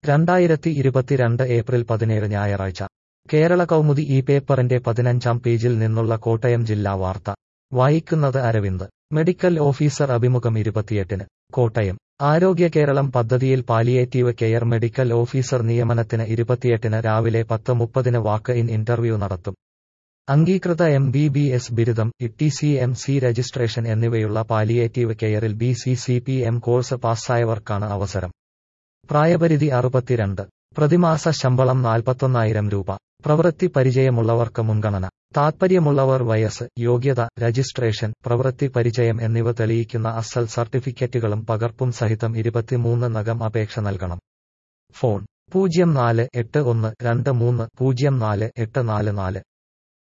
രണ്ടായിരത്തി ഇരുപത്തിരണ്ട് ഏപ്രിൽ പതിനേഴ് ഞായറാഴ്ച കേരള കൗമുദി ഈ പേപ്പറിന്റെ പതിനഞ്ചാം പേജിൽ നിന്നുള്ള കോട്ടയം ജില്ലാ വാർത്ത വായിക്കുന്നത് അരവിന്ദ് മെഡിക്കൽ ഓഫീസർ അഭിമുഖം ഇരുപത്തിയെട്ടിന് കോട്ടയം ആരോഗ്യ കേരളം പദ്ധതിയിൽ പാലിയേറ്റീവ് കെയർ മെഡിക്കൽ ഓഫീസർ നിയമനത്തിന് ഇരുപത്തിയെട്ടിന് രാവിലെ പത്ത് മുപ്പതിന് വാക്ക് ഇൻ ഇന്റർവ്യൂ നടത്തും അംഗീകൃത എം ബി ബി എസ് ബിരുദം T C M C registration എന്നിവയുള്ള പാലിയേറ്റീവ് കെയറിൽ B C C P M course പാസ്സായവർക്കാണ് അവസരം പ്രായപരിധി അറുപത്തിരണ്ട് പ്രതിമാസ ശമ്പളം നാൽപ്പത്തൊന്നായിരം രൂപ പ്രവൃത്തി പരിചയമുള്ളവർക്ക് മുൻഗണന താത്പര്യമുള്ളവർ വയസ്സ് യോഗ്യത രജിസ്ട്രേഷൻ പ്രവൃത്തി പരിചയം എന്നിവ തെളിയിക്കുന്ന അസൽ സർട്ടിഫിക്കറ്റുകളും പകർപ്പും സഹിതം ഇരുപത്തിമൂന്ന് നകം അപേക്ഷ നൽകണം ഫോൺ പൂജ്യം നാല് എട്ട് ഒന്ന് രണ്ട് മൂന്ന് പൂജ്യം നാല് എട്ട് നാല് നാല്